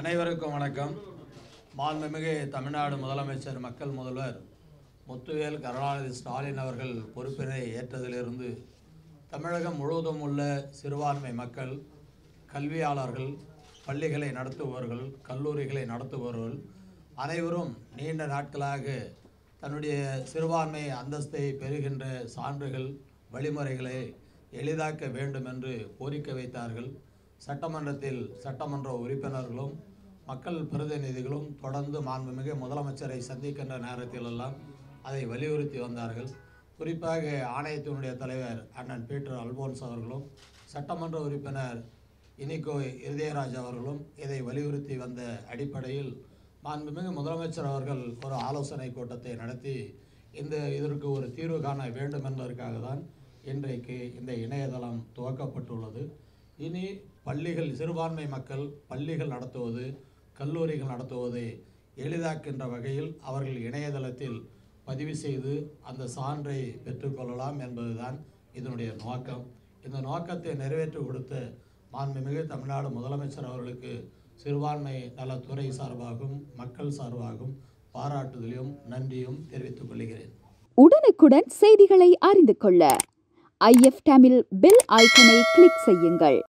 அனைவருக்கும் வணக்கம் மாண்புமிகு தமிழ்நாடு முதலமைச்சர் மக்கள் முதல்வர் முத்துவேல் கருணாநிதி ஸ்டாலின் அவர்கள் பொறுப்பினை ஏற்றதிலிருந்து தமிழகம் முழுவதும் உள்ள சிறுபான்மை மக்கள் கல்வியாளர்கள் பள்ளிகளை நடத்துபவர்கள் கல்லூரிகளை நடத்துபவர்கள் அனைவரும் நீண்ட நாட்களாக தன்னுடைய சிறுபான்மை அந்தஸ்தை பெறுகின்ற சான்றுகள் வழிமுறைகளை எளிதாக்க வேண்டும் என்று கோரிக்கை வைத்தார்கள் சட்டமன்றத்தில் சட்டமன்ற உறுப்பினர்களும் மக்கள் பிரதிநிதிகளும் தொடர்ந்து மாண்புமிகு முதலமைச்சரை சந்திக்கின்ற நேரத்திலெல்லாம் அதை வலியுறுத்தி வந்தார்கள் குறிப்பாக ஆணையத்தினுடைய தலைவர் அண்ணன் பீட்டர் அல்போன்ஸ் அவர்களும் சட்டமன்ற உறுப்பினர் இனிகோ இருதயராஜ் அவர்களும் இதை வலியுறுத்தி வந்த அடிப்படையில் மாண்புமிகு முதலமைச்சர் அவர்கள் ஒரு ஆலோசனை கூட்டத்தை நடத்தி இந்த இதற்கு ஒரு தீர்வு காண வேண்டும் என்பதற்காக தான் இன்றைக்கு இந்த இணையதளம் துவக்கப்பட்டுள்ளது இனி பள்ளிகள் சிறுபான்மை மக்கள் பள்ளிகள் நடத்துவது கல்லூரிகள் நடத்துவதை எளிதாக்கின்ற வகையில் அவர்கள் இணையதளத்தில் பதிவு செய்து அந்த சான்றை பெற்றுக்கொள்ளலாம் என்பதுதான் இதனுடைய நோக்கம் இந்த நோக்கத்தை நிறைவேற்றி கொடுத்த மாண்புமிகு தமிழ்நாடு முதலமைச்சர் அவர்களுக்கு சிறுபான்மை நலத்துறை சார்பாகவும் மக்கள் சார்பாகவும் பாராட்டுதலையும் நன்றியும் தெரிவித்துக் கொள்கிறேன் உடனுக்குடன் செய்திகளை அறிந்து கொள்ள ஐஎஃப் தமிழ் பெல் ஐக்கனை கிளிக் செய்யுங்கள்